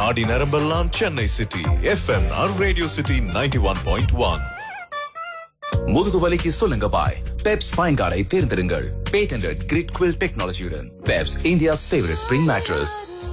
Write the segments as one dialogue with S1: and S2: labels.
S1: நாடி நரம்பெல்லாம் சென்னை சிட்டி எஃப்எம்ஆர் radio city ninety one point one
S2: முதுகு வலிக்கு சொல்லுங்க பாய் பெப்ஸ் ஃபைன் கார்டை தேர்ந்தெடுங்கள் பேட்டன்ட் கிரிட் குவில் டெக்னாலஜியுடன் Peps India's favourite spring mattress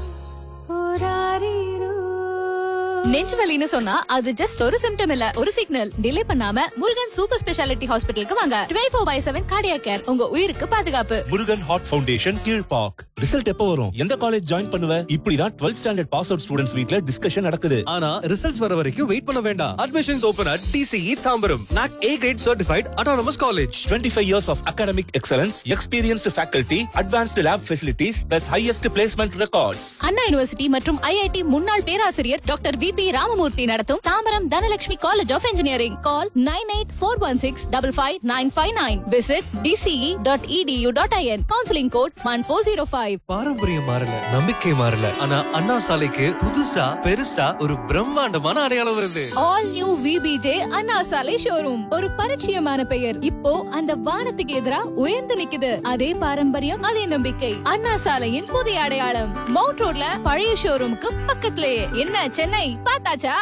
S3: நெஞ்சு வலின்னு சொன்னா அது ஜஸ்ட் ஒரு சிம்டம் இல்ல ஒரு சிக்னல் டிலே பண்ணாம முருகன் சூப்பர் ஸ்பெஷாலிட்டி ஹாஸ்பிட்டலுக்கு வாங்க twenty four by seven cardia care உங்க உயிருக்கு பாதுகாப்பு
S4: Murugan heart foundation Kilpauk result எப்போ வரும் எந்த காலேஜ் ஜாயின் பண்ணுவ இப்படிதான் 12th standard pass out students வீட்ல டிஸ்கஷன் நடக்குது
S5: ஆனா ரிசல்ட்ஸ் வர வரைக்கும் வெயிட் பண்ண வேண்டாம் admissions open at TCE Tambaram NAAC A grade certified autonomous college
S4: 25 years of academic excellence, experienced faculty, advanced lab facilities, plus highest placement records.
S3: Anna university மற்றும் IIT முன்னாள் பேராசிரியர் டாக்டர் வி பி ராமமூர்த்தி நடத்தும் Tambaram Dhanalakshmi college of engineering call nine eight four one six double five nine five nine visit TCE dot edu dot IN counselling code one four zero five
S5: பாரம்பரியம் மாறல நம்பிக்கை மாறல ஆனா அண்ணா சாலைக்கு புதுசா பெருசா ஒரு பிரம்மாண்டமான அடையாளம் வருது
S3: ஆல் நியூ விபிஜே அண்ணா சாலை ஷோரூம் ஒரு பரிச்சயமான பெயர் இப்போ அந்த வானத்துக்கு எதிரா உயர்ந்து நிக்குது அதே பாரம்பரியம் அதே நம்பிக்கை அண்ணா சாலையின் புதிய அடையாளம் மவுண்ட் ரோட்ல பழைய ஷோரூமுக்கு பக்கத்துலயே என்ன சென்னை பார்த்தாச்சா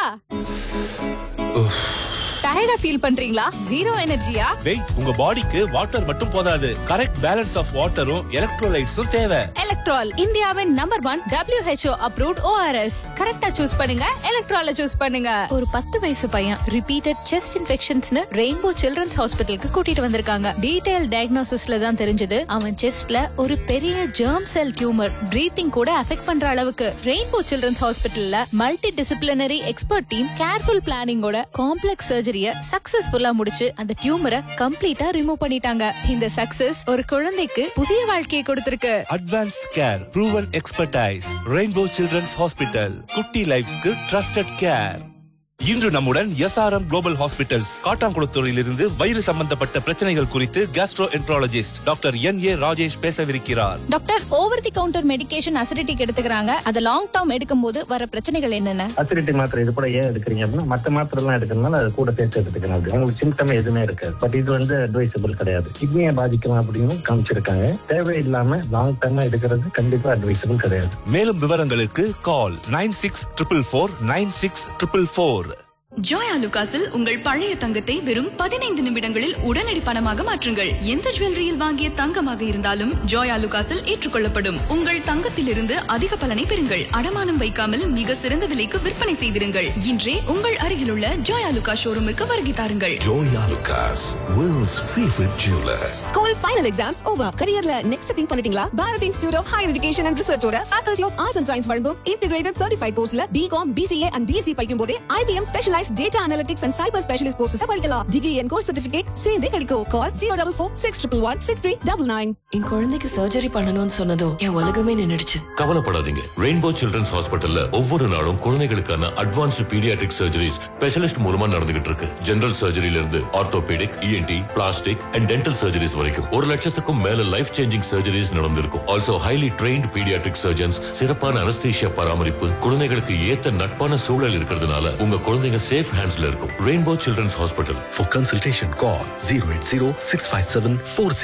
S3: டயர்டா ஃபீல் பண்றீங்களா ஜீரோ எனர்ஜியா
S4: வெயிட் உங்க பாடிக்கு வாட்டர் மட்டும் போதாது கரெக்ட் பேலன்ஸ் ஆஃப் வாட்டரும் எலக்ட்ரோலைட்ஸும் தேவை
S3: எலக்ட்ரால் இந்தியாவின் number one WHO approved ORS கரெக்டா சூஸ் பண்ணுங்க எலக்ட்ரால சூஸ் பண்ணுங்க ஒரு பத்து வயசு பையன் ரிப்பீட்டட் செஸ்ட் இன்ஃபெக்ஷன்ஸ்னு ரெயின்போ சில்ட்ரன்ஸ் ஹாஸ்பிட்டலுக்கு கூட்டிட்டு வந்திருக்காங்க டீடைல் டயக்னோசிஸ்ல தான் தெரிஞ்சது அவன் செஸ்ட்ல ஒரு பெரிய ஜெர்ம் செல் டியூமர் பிரீத்திங் கூட அஃபெக்ட் பண்ற அளவுக்கு ரெயின்போ சில்ட்ரன்ஸ் ஹாஸ்பிட்டல்ல multi disciplinary expert team careful பிளானிங்கோட காம்ப்ளெக்ஸ் சர்ஜரிய சக்சஸ்ஃபுல்லா முடிச்சு அந்த டியூமரை கம்ப்ளீட்டா ரிமூவ் பண்ணிட்டாங்க இந்த சக்சஸ் ஒரு குழந்தைக்கு புதிய வாழ்க்கையை கொடுத்திருக்கு
S4: advanced care proven expertise rainbow children's hospital குட்டி லைஃப்ஸ்க்கு ட்ரஸ்டட் கேர் இன்று நம்முடன் எஸ்ஆர்எம் குளோபல் ஹாஸ்பிட்டல்ஸ் காட்டாங்குளத்தூரில் இருந்து வயிறு சம்பந்தப்பட்ட பிரச்சனைகள் குறித்து gastroenterologist doctor N A Rajesh பேசவிருக்கிறார்
S3: doctor over the counter medication அசிடிட்டிக்கு எடுத்துக்கிறாங்க அது லாங் டேர்ம் எடுக்கும் போது வர பிரச்சனைகள் என்னென்ன
S6: அசிடிட்டி மாத்திரை இது கூட ஏன் எடுக்கிறீங்க அப்படின்னா மத்த மாத்திரை எல்லாம் எடுக்கிறதுனால அது கூட சேர்த்து எடுத்துக்கணும் அப்படி உங்களுக்கு சிம்டம் எதுவுமே இருக்காது பட் இது வந்து அட்வைசபிள் கிடையாது கிட்னியை பாதிக்கலாம் அப்படின்னு காமிச்சிருக்காங்க தேவையில்லாம லாங் டர்மா எடுக்கிறது கண்டிப்பா அட்வைசபிள் கிடையாது
S4: மேலும் விவரங்களுக்கு call nine six triple four nine six triple four
S7: ஜோயா லுகாஸில் உங்கள் பழைய தங்கத்தை வெறும் பதினைந்து நிமிடங்களில் உடனடி பணமாக மாற்றுங்கள் எந்த ஜுவல்லரியில் வாங்கிய தங்கமாக இருந்தாலும் ஜோயா லுகாஸில் ஏற்றுக்கொள்ளப்படும் உங்கள் தங்கத்திலிருந்து அதிக பலனை பெறுங்கள் அடமானம் வைக்காமல் மிக சிறந்த விலைக்கு விற்பனை செய்திருங்கள் இன்றே உங்கள் அருகிலுள்ள ஜோயா லுகா ஷோரூமுக்கு வருகை தாருங்கள்
S1: Joya Lucas, world's favorite jeweler.
S8: School final exams over கரியர்ல நெக்ஸ்ட் திங்க் பண்ணிட்டீங்களா Bharath institute of higher education and ரிசர்ச்சோட faculty of arts and science வழங்கும் இன்டிகிரேட்டட் சர்டிஃபைட் கோர்ஸ்ல பிகாம் பிசிஏ அண்ட் பிஎஸ்சி படிக்கும் போதே IBM specialise data analytics and cyber specialist courses படிக்கலாம் degree and course certificate சேர்ந்தே கிடைக்கும் call zero double four six triple one six three double nine
S9: என் குழந்தைக்கு surgery பண்ணணும்னு சொன்னதும் என் உலகமே நின்னுடுச்சு
S10: கவலைப்படாதீங்க ரெயின்போ சில்ட்ரன்ஸ் ஹாஸ்பிட்டல்ல ஒவ்வொரு நாளும் குழந்தைகளுக்கான அட்வான்ஸ்டு பீடியாட்ரிக் சர்ஜரிஸ் ஸ்பெஷலிஸ்ட் மூலமா நடந்துகிட்டு இருக்கு ஜெனரல் சர்ஜரியில இருந்து orthopaedic ENT plastic and dental surgeries வரைக்கும் ஒரு லட்சத்துக்கும் மேல லைஃப் சேஞ்சிங் சர்ஜரிஸ் நடந்திருக்கும் also highly trained paediatric surgeons சிறப்பான அனஸ்தீஷியா பராமரிப்பு குழந்தைகளுக்கு ஏத்த நட்பான சூழல் இருக்கிறதுனால உங்க குழந்தைங்க சேஃப் ஹேண்ட்ஸ்ல இருக்கும் rainbow children's hospital
S11: For consultation, call 080 657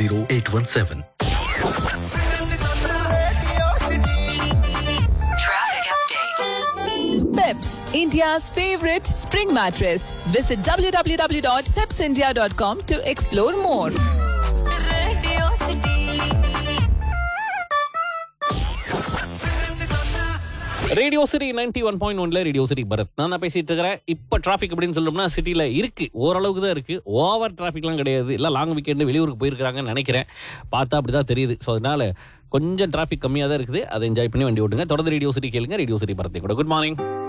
S11: 40817.
S9: Traffic update.
S8: Peps, India's favorite spring mattress. Visit www.pepsindia.com to explore more.
S12: Radio city ninety one point ஒன்ல ரேடியோ சிட்டி பரத் நான் தான் பேசிட்டு இருக்கிறேன் இப்போ டிராஃபிக் அப்படின்னு சொல்லணும்னா சிட்டியில் இருக்கு ஓரளவுக்கு தான் இருக்கு ஓவர் டிராஃபிக்லாம் கிடையாது எல்லாம் லாங் வீக்கெண்டு வெளியூருக்கு போயிருக்காங்கன்னு நினைக்கிறேன் பார்த்தா அப்படிதான் தெரியுது ஸோ அதனால கொஞ்சம் டிராஃபிக் கம்மியாக தான் இருக்குது அதை என்ஜாய் பண்ணி வண்டி ஓட்டுங்க தொடர்ந்து ரேடியோ சிட்டி கேளுங்க ரேடியோ சிட்டி பரத்தை கூட குட் மார்னிங்